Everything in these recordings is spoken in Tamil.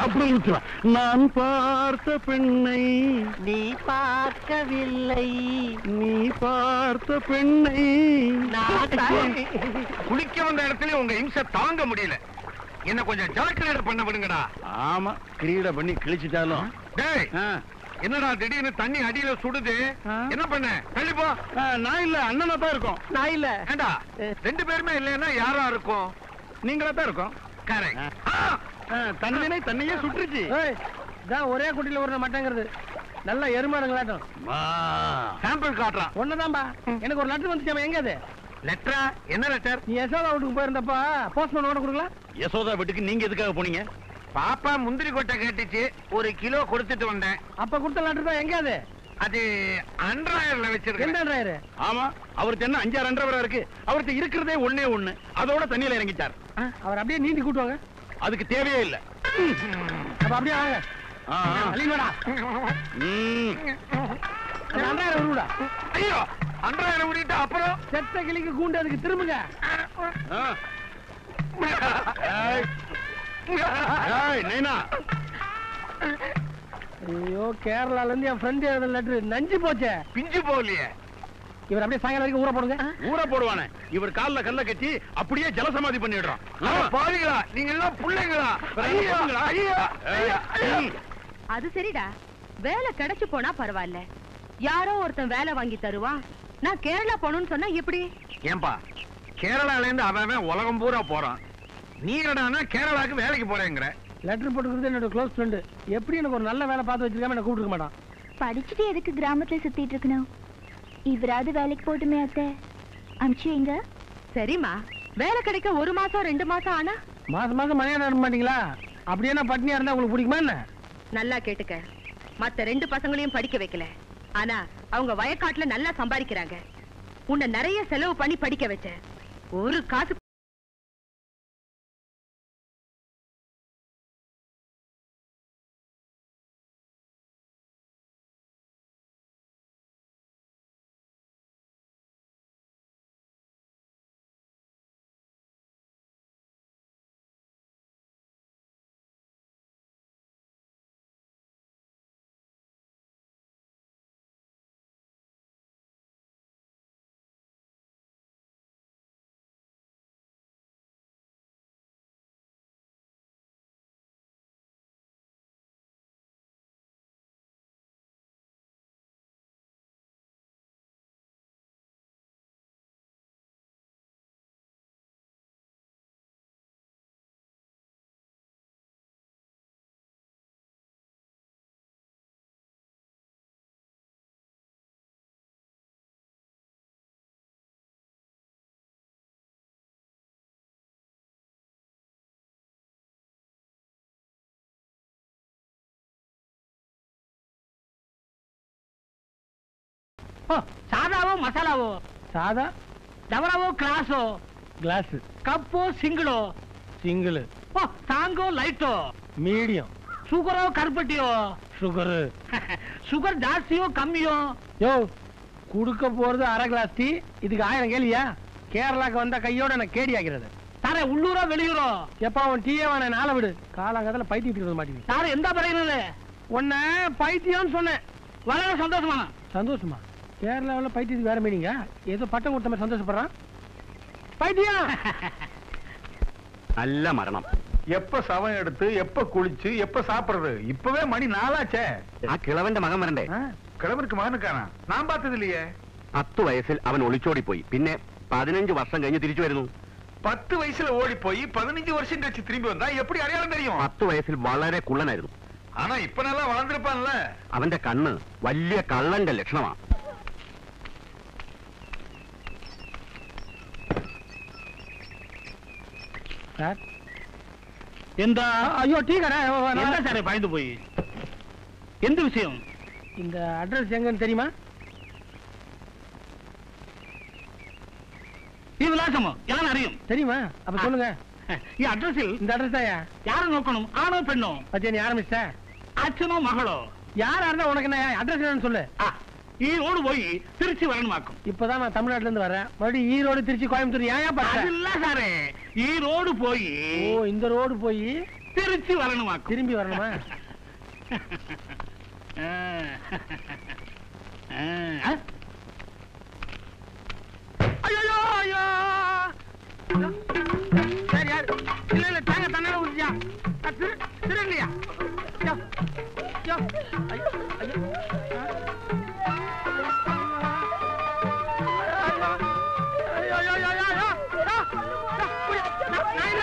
அப்படி விட்டுருவேன் நான் பார்த்த பெண்ணை நீ பார்க்கவில்லை நீ பார்த்த பெண்ணை குளிக்க வந்த இடத்துல உங்க இம்சை தாங்க முடியல என்ன கொஞ்சம் ஜலக்கிரீடை பண்ண விடுங்கடா ஆமா கிரீட பண்ணி கிழிச்சிட்டாலும் டேய் ஆ, என்னடா திடீர்னு தண்ணி அடியில சுடுது ஆ. என்ன பண்ண தள்ளி போ ஆ, நான் இல்ல அண்ணனா தான் இருக்கோம் நான் இல்ல ஏண்டா ரெண்டு பேருமே இல்லைன்னா யாரா இருக்கும் நீங்களா தான் இருக்கோம் கரெக்ட் ஆ, தன்னினை தன்னையே சுற்றுச்சு இதான் ஒரே குட்டியில ஒரு மட்டங்கிறது நல்ல எருமாடுங்களாட்டம் வா. சாம்பிள் காட்டுறான் ஒண்ணுதான்பா எனக்கு ஒரு லெட்டர் வந்துச்சாம எங்க அது லெட்டரா என்ன லெட்டர் நீ யசோதா வீட்டுக்கு போயிருந்தப்பா போஸ்ட்மேன் ஓட கொடுக்கலாம் யசோதா வீட்டுக்கு நீங்க எதுக்காக போனீங்க பாப்பா முந்திரி கொட்டை கேட்டுச்சு ஒரு கிலோ கொடுத்துட்டு வந்தேன் அப்ப கொடுத்த லெட்டர் தான் எங்க அது அது அன்றாயிரம்ல எந்த வச்சிருக்கேன் டிரைவர் ஆமா அவருக்கு என்ன அஞ்சாறு அன்றவரா இருக்கு அவருக்கு இருக்கிறதே ஒண்ணே ஒண்ணு அதோட தண்ணியில இறங்கிட்டார் அவர் அப்படியே நீந்தி கூட்டுவாங்க அதுக்கு தேவையே இல்ல அப்ப அப்படியே வாங்க ஆ, ஆ. அழிவாடா ம். ரெண்டாயிரம் வருடா ஐயோ அன்றாயிரம் விட்டுட்டு அப்புறம் செத்த கிளிக்கு கூண்டு அதுக்கு திரும்புங்க ஆ. ஏய், ஏய், நைனா ஐயோ கேரளால இருந்து என் ஃப்ரெண்ட் எழுத லெட்டர் நஞ்சு போச்சே பிஞ்சு போகலையே இவர் அப்படியே சாயங்காலம் வரைக்கும் ஊற போடுங்க ஊற போடுவானே இவர் கால்ல கல்ல கட்டி அப்படியே ஜலசமாதி பண்ணிடுறான் ஆ. அட பாவிகளா நீங்க எல்லாம் பிள்ளைங்களா ஐயோ பிள்ளைங்களா? ஐயோ ஐயோ, ஐயோ. ம். அது சரிடா வேலை கிடைச்சு போனா பரவாயில்ல யாரோ ஒருத்தன் வேலை வாங்கி தருவான் நான் கேரளா போகணும்னு சொன்னா எப்படி ஏன்பா கேரளால இருந்து அவன் அவன் உலகம் பூரா போறான் நீ என்னடான்னா கேரளாக்கு வேலைக்கு போறேங்கிற லெட்டர் போட்டுக்கிறது என்னோட க்ளோஸ் ஃப்ரெண்டு எப்படி எனக்கு ஒரு நல்ல வேலை பார்த்து வச்சிருக்காம என்ன கூப்பிட்டுருக்க மாட்டான் படிச்சுட்டு எதுக்கு கிராமத்துல சுத்திட்டு இருக்கணும் இவராவது வேலைக்கு போட்டுமே அத்தை அமிச்சு வைங்க சரிம்மா வேலை கிடைக்க ஒரு மாசம் ரெண்டு மாசம் ஆனா மாசம் மாசம் மணியான அனுப்ப மாட்டீங்களா அப்படியே நான் பட்னியா இருந்தா உங்களுக்கு பிடிக்குமா என்ன நல்லா கேட்டுக்க மத்த ரெண்டு பசங்களையும் படிக்க வைக்கல ஆனா அவங்க வயக்காட்டுல நல்லா சம்பாதிக்கிறாங்க உன்னை நிறைய செலவு பண்ணி படிக்க வச்சேன் ஒரு காசு சாதாவோ மசாலாவோ சாதா டவராவோ கிளாஸோ கிளாஸ் கப்போ சிங்கிளோ சிங்கிள் ஓ சாங்கோ லைட்டோ மீடியம் சுகரோ கருப்பட்டியோ சுகரு சுகர் ஜாஸ்தியோ கம்மியோ யோ குடுக்க போறது அரை கிளாஸ் டீ இதுக்கு ஆயிரம் கேளியா கேரளாக்கு வந்த கையோட எனக்கு கேடி ஆகிறது சாரே உள்ளூரோ வெளியூரோ எப்பா உன் டீயே வேணா நாளை விடு காலாங்கத்துல பைத்தியம் இருக்க மாட்டேங்குது சார் எந்த பறையினது உன்ன பைத்தியம்னு சொன்னேன் வளர சந்தோஷமா சந்தோஷமா கேரளாவில் பைத்தியத்துக்கு வேற மீனிங்க ஏதோ பட்டம் கொடுத்த மாதிரி சந்தோஷப்படுறான் பைத்தியம் நல்ல மரணம் எப்ப சவம் எடுத்து எப்ப குளிச்சு எப்ப சாப்பிடுறது இப்பவே மணி நாலாச்சே ആ കിളവന്റെ മകൻ വരണ്ടേ கிழவருக்கு மகனுக்கானா நான் பார்த்தது இல்லையே പത്ത് വയസ്സിൽ അവൻ ഒളിച്ചോടിപ്പോയി പിന്നെ പതിനഞ്ച് വർഷം കഴിഞ്ഞ് തിരിച്ചു വരുന്നു பத்து வயசுல ஓடி போய் பதினஞ்சு வருஷம் கழிச்சு திரும்பி வந்தா எப்படி அடையாளம் தெரியும் പത്ത് വയസ്സിൽ വളരെ കുള്ളനായിരുന്നു ஆனா இப்ப நல்லா வளர்ந்துருப்பான்ல അവന്റെ കണ്ണ് വലിയ കള്ളന്റെ ലക്ഷണമാണ് சார் எந்த ஐயோ டீ கடை என்ன சார் பயந்து போய் எந்த விஷயம் இந்த அட்ரஸ் எங்கன்னு தெரியுமா ഈ വിലാസമോ ഞാൻ അറിയും தெரியுமா அப்ப சொல்லுங்க ഈ അഡ്രസ്സിൽ இந்த அட்ரஸ் தான் யாரை നോക്കണം ആണോ പെണ്ണോ பத்தியா நீ ஆரம்பிச்சிட்ட അച്ഛനോ മകളോ யாரா இருந்தா உனக்கு என்ன அட்ரஸ் என்னன்னு சொல்லு ആ ഈ റോഡ് പോയി തിരിച്ചു വരണമാക്കും இப்பதான் நான் தமிழ்நாட்டுல இருந்து வரேன் மறுபடியும் ஈரோடு திருச்சி கோயம்புத்தூர் ஏன் ஏன் பண்ற അതില്ല സാറേ ഈ റോഡ് പോയി ஓ இந்த ரோடு போய் திருச்சி வரணுமாக்கும் திரும்பி வரணுமா ஆ. ஆ. ஐயோ ஐயோ சரி யாரு இல்ல இல்ல தாங்க தன்னால ஊத்தியா திரு திருங்கய்யா யோ யோ ஐயோ ஐயோ ஐயோ ஐயோ ஐயோ ஐயோ ஐயோ நான் இல்ல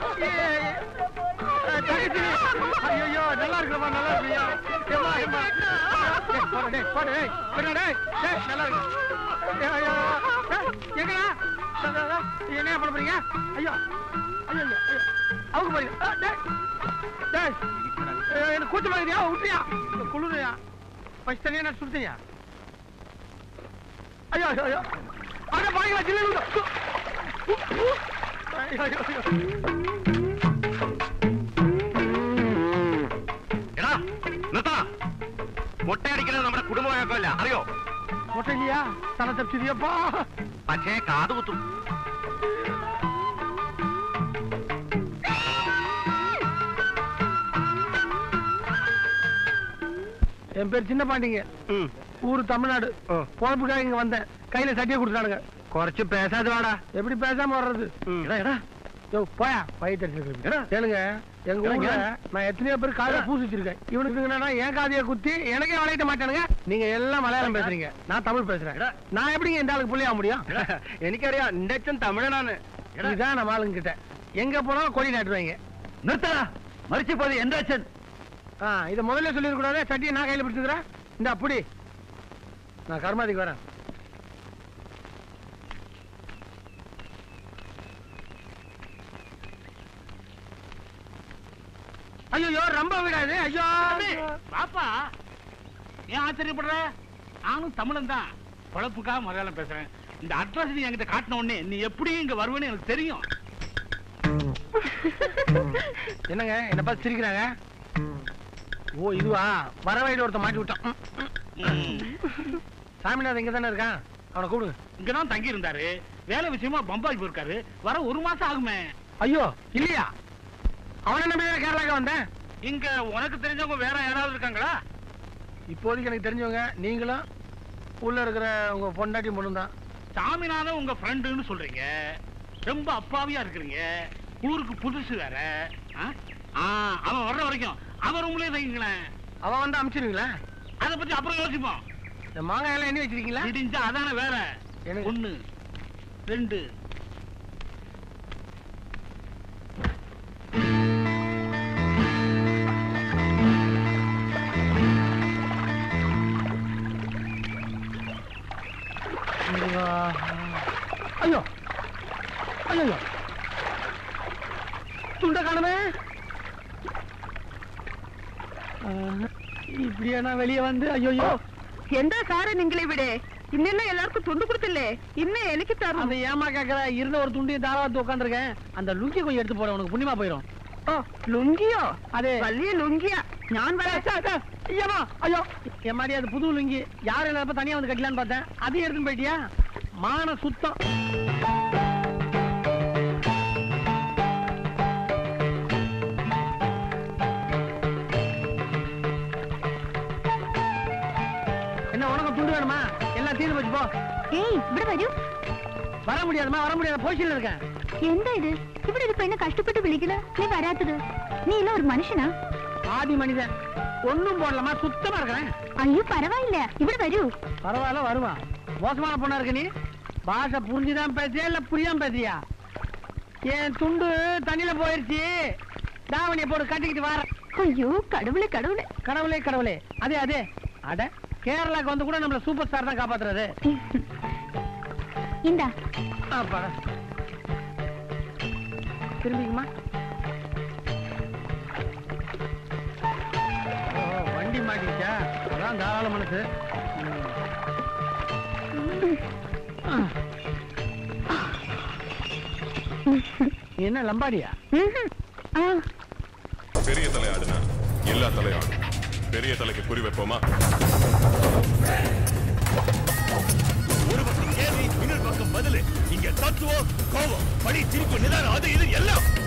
ஐயோ நல்லா இருக்குப்பா நல்லா இருக்கியா ஏமா ஏமா டேய் போடா டேய் போடா டேய் போடா டேய் டேய் நல்லா இருக்கு ஏய், ஐயோ டேய், எங்கடா டா, டா, டா, என்ன பண்ண போறீங்க ஐயோ ஐயோ ஐயோ ஐயோ. அவங்க போறீங்க ஆ, டேய் டேய் ஐயோ, எனக்கு கூச்சமாக்குதியா விட்டுறியா குளிரையா ஃபர்ஸ்ட் தனியா நான் சுடுத்தையா ஐயோ ஐயோ ஐயோ அட பாருங்களா ஜில்லு ஐயோ ஐயோ ஐயோ എടാ നിർത്തണ മൊട്ടയടിക്കുന്നത് നമ്മുടെ കുടുംബ വഴക്കമല്ല അറിയോ மொட்டை இல்லையா தலை தப்பிச்சிருக்கப்பா പക്ഷേ കാത് കുത്തും என் பேர் சின்ன பாண்டிங்க ஊரு தமிழ்நாடு பொழப்புக்காக இங்க வந்தேன் கையில சட்டியை கொடுத்தானுங்க കുറച്ച് പേശാതെ വാടാ எப்படி பேசாம வர்றது എടാ എടാ யோ போயா பைத்தடிச்சிருக்கேன் கேளுங்க எங்க ஊர்ல நான் எத்தனையோ பேர் காதை பூசி வச்சிருக்கேன் இவனுக்கு என்னன்னா என் காதைய குத்தி எனக்கே வளையிட்ட மாட்டானுங்க நீங்க எல்லாம் மலையாளம் பேசுறீங்க நான் தமிழ் பேசுறேன் நான் எப்படிங்க இந்த ஆளுக்கு புள்ளியா முடியும் എനിക്കറിയാം എന്റെ അച്ഛൻ തമിഴനാണ് இதுதான் நம்ம ஆளுங்க கிட்ட எங்க போனாலும் கொடி நாட்டுவாங்க നിർത്തടാ മരിച്ചു പോയത് എന്റെ അച്ഛൻ ஆ இதை முதல்ல சொல்லிருக்க கூடாது சட்டியை நான் கையில பிடிச்சிக்கிறேன் இந்த அப்படி நான் கர்மாதிக்கு வரேன் ஐயோ ரொம்ப விடாது ஐயோ பாப்பா ஏன் ஆச்சரியப்படுற நானும் தமிழன் தான் பொழப்புக்காக மலையாளம் பேசுறேன் இந்த அட்ரஸ் நீ என்கிட்ட காட்டின உடனே நீ எப்படி இங்க வருவேன்னு எனக்கு தெரியும் என்னங்க என்ன பார்த்து சிரிக்கிறாங்க ஓ இதுவா வர வழியில ஒருத்தன் மாட்டி விட்டான் ம், ம். சாமிநாதன் இங்க தானே இருக்கான் அவனை கூப்பிடுங்க இங்கதான் தங்கி இருந்தாரு வேலை விஷயமா பம்பாய் போயிருக்காரு வர ஒரு மாசம் ஆகுமே ஐயோ இல்லையா அவனை நம்பி தானே கேரளாக்கு வந்தேன் இங்க உனக்கு தெரிஞ்சவங்க வேற யாராவது இருக்காங்களா இப்போதைக்கு எனக்கு தெரிஞ்சவங்க நீங்களும் உள்ள இருக்கிற உங்க பொண்டாட்டி பொண்ணு தான் சாமிநாதன் உங்க ஃப்ரெண்டுன்னு சொல்றீங்க ரொம்ப அப்பாவியா இருக்கிறீங்க ஊருக்கு புதுசு வேற ஆ? ஆ, அவன் வர்ற வரைக்கும் அவன் ரூம்லயே தங்கிங்களேன் அவன் வந்து அமிச்சிருங்களா அத பத்தி அப்புறம் யோசிப்போம் இந்த மாங்காய் எல்லாம் எண்ணி வச்சிருக்கீங்களா இடிஞ்சா அதானே வேற எனக்கு- ஒண்ணு ரெண்டு ஐயோ ஐயோ துண்ட காணுமே இப்படியா நான் வெளியே வந்து ஐயோ எந்த சார நீங்களே விடு இன்னெல்லாம் எல்லாருக்கும் துண்டு கொடுத்தில்லே இன்னும் எனக்கு தரும் அந்த ஏமா கேக்குற இருந்த ஒரு துண்டையும் தாராளத்து உட்காந்துருக்கேன் அந்த லுங்கி கொஞ்சம் எடுத்து போட உனக்கு புண்ணியமா போயிடும் ഓ ലുങ്കിയോ അതെ. വലിയ ലുങ്കിയാ ഞാൻ വരാം ஐயமா ஐயோ என் மாதிரி அது புது லுங்கி யாரும் இல்லாதப்ப தனியா வந்து கட்டலான்னு பார்த்தேன் அதையும் எடுத்துன்னு போயிட்டியா மான சுத்தம் என்ன உனக்கு துண்டு வேணுமா எல்லாம் தீர்ந்து போச்சு போ ഏയ് ഇവിടെ വരൂ வர முடியாதுமா வர முடியாது போஷன்ல இருக்கேன் എന്താ ഇത് ഇവിടെ ഒരു പെണ്ണ് കഷ്ടപ്പെട്ട് വിളിക്കണ നീ വരാത്തത് നീ ഇല്ല ഒരു മനുഷ്യനാ ஆதி மனிதன் ஒண்ணும் போடலாமா சுத்தமா இருக்கிறேன் അയ്യോ പരവായില്ല ഇവിടെ വരൂ பரவாயில்ல வருவான் மோசமான பொண்ணா இருக்க நீ பாஷை புரிஞ்சுதான் பேசியா இல்ல புரியாம பேசியா என் துண்டு தண்ணியில போயிருச்சு தாவணியை போட்டு கட்டிக்கிட்டு வர അയ്യോ கடவுளே கடவுளே கடவுளே கடவுளே அதே அதே அட கேரளாக்கு வந்து கூட நம்மள சூப்பர் ஸ்டார் தான் காப்பாத்துறது இந்தா அப்பாடா. திரும்பிக்குமா ஓ, வண்டி மாட்டிக்கிச்சா அதான் தாராள மனசு ம். நீ என்ன லம்பாடியா ம்ஹும். ஆ, பெரிய தலை ஆடுனா எல்லா தலையும் ஆடும் பெரிய தலைக்கு குறி வைப்போமா ஒரு பக்கம் கேள்வி இன்னொரு பக்கம் பதிலு இங்க தத்துவம் கோபம் படி சிரிப்பு நிதானம் அது இது எல்லாம்